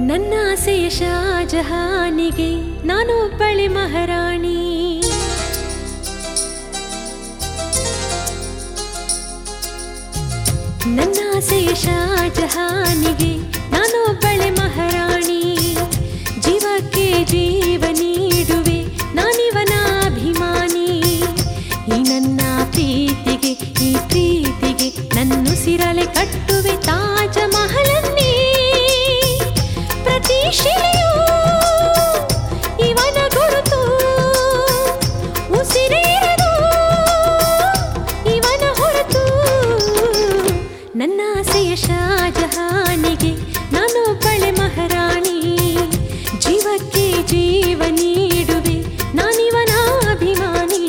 ನನ್ನಾಸೆಯ ಶಾಜಹಾನಿಗೆ ನಾನೊಬ್ಬಳೆ ಮಹಾರಾಣಿ ನನ್ನಾಸೆಯ ಶಾಜಹಾನಿಗೆ ನಾನೊಬ್ಬಳೆ ಮಹಾರಾಣಿ ಜೀವಕ್ಕೆ ಜೀವ ನೀಡುವೆ ನಾನಿವನ ಅಭಿಮಾನಿ ಈ ನನ್ನ ಪ್ರೀತಿಗೆ ಈ ಪ್ರೀತಿಗೆ ನನ್ನುಸಿರಲೆ ಕಟ್ಟುವೆ ತಾಜ ಮಹಲನ್ನೇ ಪ್ರತಿ ಶಿಲೆಯೂ ಇವನ ಗುರುತು ಉಸಿರೇರದು ಇವನ ಹೊರತು ನನ್ನ ಆಸೆಯ ಶಾಜಹಾನಿಗೆ ನಾನೊಬ್ಬಳೆ ಮಹಾರಾಣಿ ಜೀವಕ್ಕೆ ಜೀವ ನೀಡುವೆ ನಾನಿವನ ಅಭಿಮಾನಿ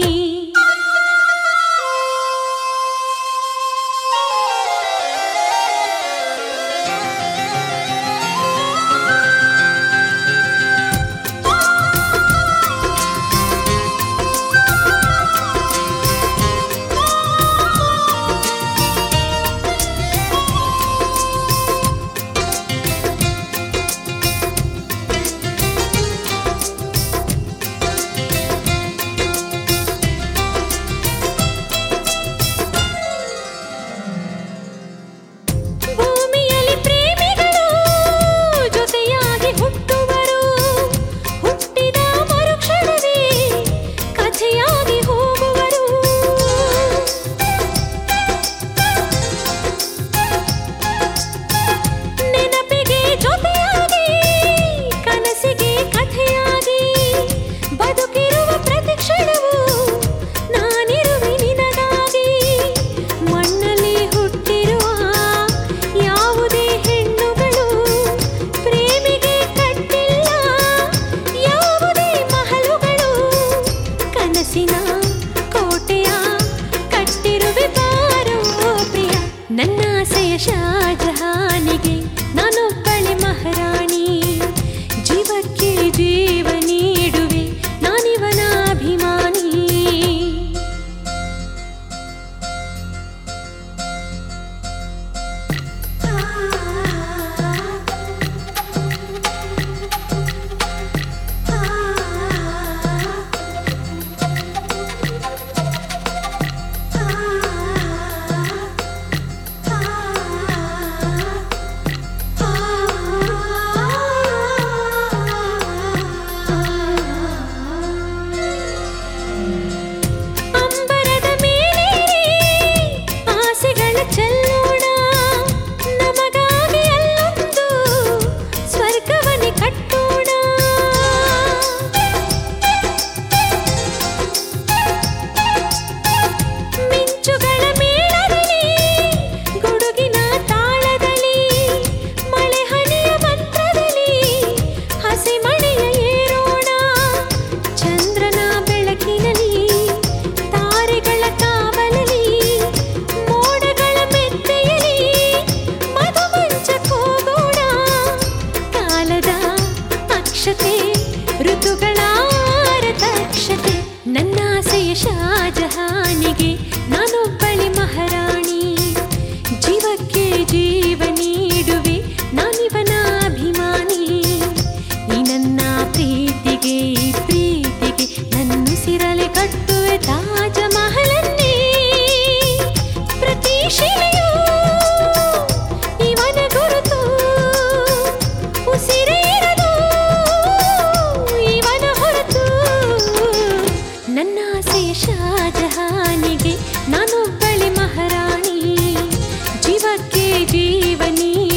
ಭೂಮಿಯಲ್ಲಿ ಪ್ರೇಮಿಗಳು ಜೊತೆಯಾಗಿ ಹುಟ್ಟುವರು ಹುಟ್ಟಿದ ಮರುಕ್ಷಣವೇ ಕಥೆಯಾಗಿ ಹೋಗುವರು ನೆನಪಿಗೆ ಜೊತೆಯಾಗಿ ಕನಸಿಗೆ ಕಥೆಯಾಗಿ ಬದುಕಿರುವ ಪ್ರತಿ ಕ್ಷಣವೂ ನಾನಿರುವೆ ನಿನಗಾಗಿ ಮಣ್ಣಲ್ಲಿ ಹುಟ್ಟಿರುವ ಯಾವುದೇ ಹೆಣ್ಣುಗಳು ಪ್ರೇಮಿಗೆ ಕಟ್ಟಿಲ್ಲ ಯಾವುದೇ ಮಹಲುಗಳು ಕನಸಿನ ಕೋಟೆಯ ಕಟ್ಟಿರುವೆ ಬಾರೋ ಪ್ರಿಯ ನನ್ನ ಆಸೆಯ ಶಾಜಹಾನಿಗೆ ನಾನೊಬ್ಬಳೆ ಮಹಾರಾಣಿ ಜೀವಕ್ಕೆ ಜೀವ ನೀಡುವೆ ನಾನಿವನ ಅಭಿಮಾನಿ ಅಂಬರದ ಮೇಲೆ ಆಸೆಗಳ ಚೆಲ್ಲೋಣ ನಮಗಾಗಿ ಅಲ್ಲೊಂದು ಸ್ವರ್ಗವನ್ನೇ ಕಟ್ಟೋಣ ಮಿಂಚುಗಳ ಮೇಳದಲ್ಲಿ ಗುಡುಗಿನ ತಾಳದಲ್ಲಿ ಮಳೆ ಹನಿಯ ಮಂತ್ರದಲ್ಲಿ ಹಸಿ ಮಳೆಯ ಏರೋಣ ಚಂದ್ರನ ಬೆಳಕಿನಲ್ಲಿ ತಾರೆಗಳ ಕಾವಲಲ್ಲಿ ಮೋಡಗಳ ಮೆತ್ತೆಯಲಿ ಮಧುಮಂಚಕ್ಕೋಗೋಣ ಕಾಲದ ಅಕ್ಷತೆ ಋತುಗಳ ರಥಕ್ಷತೆ ನನ್ನ ಆಸೆಯ ಶಾಜಹಾನಿಗೆ ನಾನೊಬ್ಬಳೆ ಮಹಾರಾಣಿ ಜೀವಕ್ಕೆ ಜೀವ ನೀಡುವೆ ನಾನಿವನ ಅಭಿಮಾನಿ ಈ ನನ್ನ ಪ್ರೀತಿಗೆ ಈ ಪ್ರೀತಿಗೆ ನನ್ನುಸಿರಲೆ ಕಟ್ಟುವೆ ತಾಜ ಮಹಲನ್ನೇ ಪ್ರತಿ ಶಿಲೆಯೂ ಇವನ ಗುರುತು ಉಸಿರೇರದು ಇವನ ಹೊರತು ನನ್ನ ಆಸೆಯ ಶಾಜಹಾನಿಗೆ ನಾನೊಬ್ಬಳೆ ಮಹಾರಾಣಿ ಜೀವಕ್ಕೆ ಜೀವ ನೀ